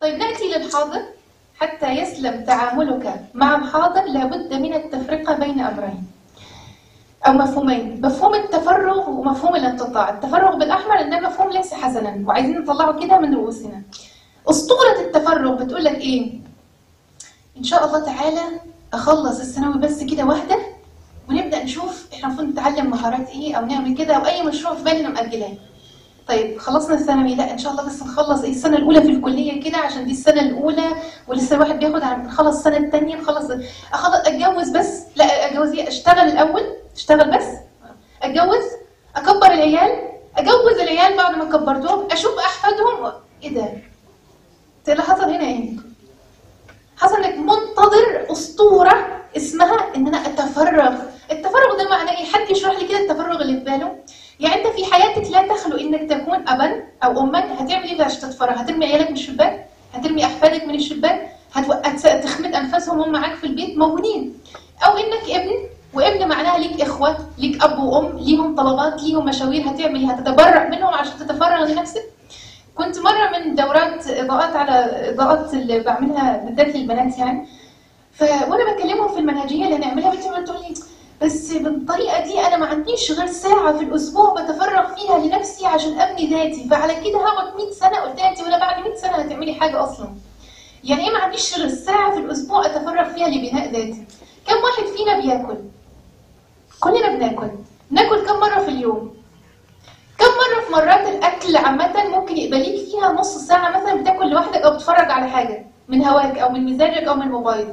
طيب نأتي للحاضر حتى يسلم تعاملك مع الحاضر لابد من التفرقة بين أمرين أو مفهومين مفهوم التفرغ ومفهوم الانقطاع التفرغ بالأحمر إنه مفهوم ليس حسنا وعايزين نطلعه كده من رؤوسنا أسطورة التفرغ بتقول لك إيه إن شاء الله تعالى أخلص الثانوي بس كده واحدة ونبدأ نشوف إحنا المفروض نتعلم مهارات إيه أو نعمل كده أو أي مشروع في بالنا مأجلاه طيب خلصنا الثانوي لا ان شاء الله بس نخلص ايه السنه الاولى في الكليه كده عشان دي السنه الاولى ولسه الواحد بياخد على نخلص السنه الثانيه نخلص اخلص اتجوز بس لا اتجوز ايه اشتغل الاول اشتغل بس اتجوز اكبر العيال اجوز العيال بعد ما كبرتهم اشوف احفادهم ايه ده إيه اللي حصل هنا ايه حصل انك منتظر اسطوره اسمها ان انا اتفرغ التفرغ ده معناه ايه حد يشرح لي كده التفرغ اللي في باله يعني انت في حياتك لا تخلو انك تكون ابا او اما هتعمل ايه عشان تتفرغ هترمي عيالك من الشباك هترمي احفادك من الشباك هتخمد انفاسهم هم معاك في البيت موجودين او انك ابن وابن معناها ليك اخوه ليك اب وام ليهم طلبات ليهم مشاوير هتعمل هتتبرع منهم عشان تتفرغ لنفسك كنت مره من دورات اضاءات على اضاءات اللي بعملها بالذات للبنات يعني ف وانا بكلمهم في المنهجيه اللي هنعملها بنتي تقول لي بس بالطريقه دي انا ما عنديش غير ساعه في الاسبوع بتفرغ فيها لنفسي عشان ابني ذاتي فعلى كده هقعد 100 سنه قلت لها انت ولا بعد 100 سنه هتعملي حاجه اصلا يعني ايه ما عنديش غير ساعه في الاسبوع اتفرغ فيها لبناء ذاتي كم واحد فينا بياكل كلنا بناكل ناكل كم مره في اليوم كم مره في مرات الاكل عامه ممكن يبقى ليك فيها نص ساعه مثلا بتاكل لوحدك او بتتفرج على حاجه من هواك او من مزاجك او من موبايلك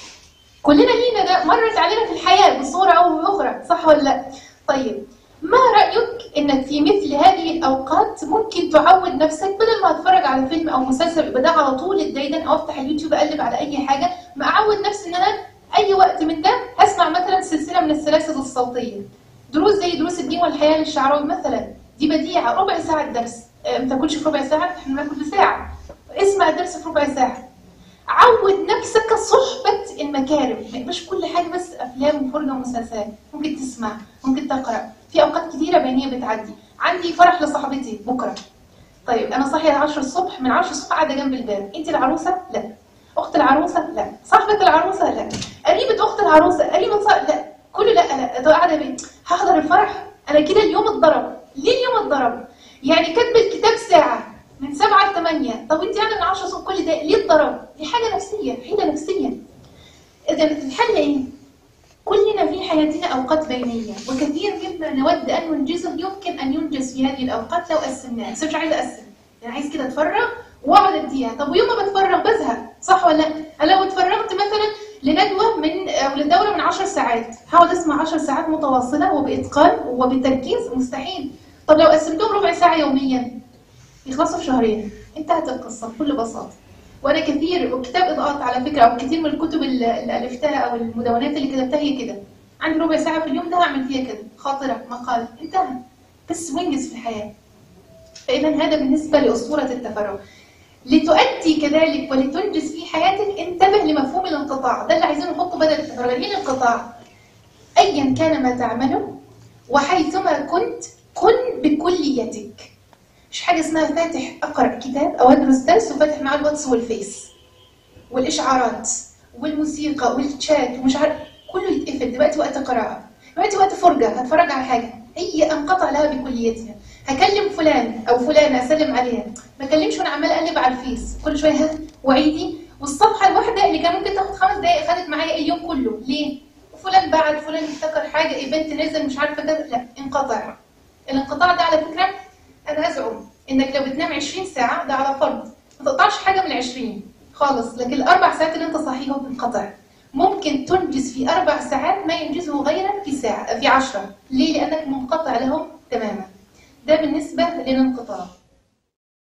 كلنا لينا ده مرت علينا في الحياة بصورة أو بأخرى صح ولا لا؟ طيب ما رأيك إنك في مثل هذه الأوقات ممكن تعود نفسك بدل ما أتفرج على فيلم أو مسلسل يبقى ده على طول الدايدا أو أفتح اليوتيوب أقلب على أي حاجة ما أعود نفسي إن أنا أي وقت من ده هسمع مثلا سلسلة من السلاسل الصوتية دروس زي دروس الدين والحياة للشعراوي مثلا دي بديعة ربع ساعة درس ما تاكلش في ربع ساعة احنا بناكل في ساعة اسمع درس في ربع ساعة عود نفسك صحبة المكارم مش كل حاجة بس أفلام وفرجة ومسلسلات ممكن تسمع ممكن تقرأ في أوقات كثيرة بينية بتعدي عندي فرح لصاحبتي بكرة طيب أنا صاحية 10 الصبح من 10 الصبح قاعدة جنب الباب أنت العروسة؟ لا أخت العروسة؟ لا صاحبة العروسة؟ لا قريبة أخت العروسة؟ قريبة صاحب لا كله لا لا ده قاعدة بيه هحضر الفرح أنا كده اليوم اتضرب ليه اليوم اتضرب؟ يعني كاتب الكتاب ساعة من سبعة لثمانية طب انت قاعدة من 10 الصبح كل ده ليه الضرب؟ دي حاجة نفسية حيلة نفسية إذا الحل إيه؟ كلنا في حياتنا أوقات بينية وكثير مما نود أن ننجزه يمكن أن ينجز في هذه الأوقات لو قسمناها بس مش عايزة أقسم أنا عايز كده أتفرغ وأقعد أديها طب ويوم ما بتفرغ بزهق صح ولا لا؟ أنا لو اتفرغت مثلا لندوة من أو للدورة من 10 ساعات هقعد أسمع 10 ساعات متواصلة وبإتقان وبتركيز مستحيل طب لو قسمتهم ربع ساعة يوميا يخلصوا في شهرين انتهت القصة بكل بساطة وانا كثير وكتاب اضاءات على فكره او كثير من الكتب اللي الفتها او المدونات اللي كتبتها هي كده عندي ربع ساعه في اليوم ده هعمل فيها كده خاطره مقال انتهى بس وانجز في الحياه فاذا هذا بالنسبه لاسطوره التفرغ لتؤدي كذلك ولتنجز في حياتك انتبه لمفهوم الانقطاع ده اللي عايزين نحطه بدل التفرغ يعني الانقطاع ايا كان ما تعمله وحيثما كنت كن بكليتك مش حاجه اسمها فاتح اقرا كتاب او ادرس درس وفاتح معاه الواتس والفيس والاشعارات والموسيقى والشات ومش عارف كله يتقفل دلوقتي وقت قراءه دلوقتي وقت فرجه هتفرج على حاجه هي انقطع لها بكليتها هكلم فلان او فلانه اسلم عليها ما اكلمش وانا عمال اقلب على الفيس كل شويه ها وعيدي والصفحه الواحده اللي كان ممكن تاخد خمس دقائق خدت معايا اليوم كله ليه؟ فلان بعد فلان افتكر حاجه ايفنت نزل مش عارفه كذا لا انقطع الانقطاع ده على فكره انا ازعم انك لو بتنام 20 ساعه ده على فرض ما تقطعش حاجه من ال 20 خالص لكن الاربع ساعات اللي انت صاحيهم انقطع ممكن تنجز في اربع ساعات ما ينجزه غيرك في ساعه في 10 ليه؟ لانك منقطع لهم تماما ده بالنسبه للانقطاع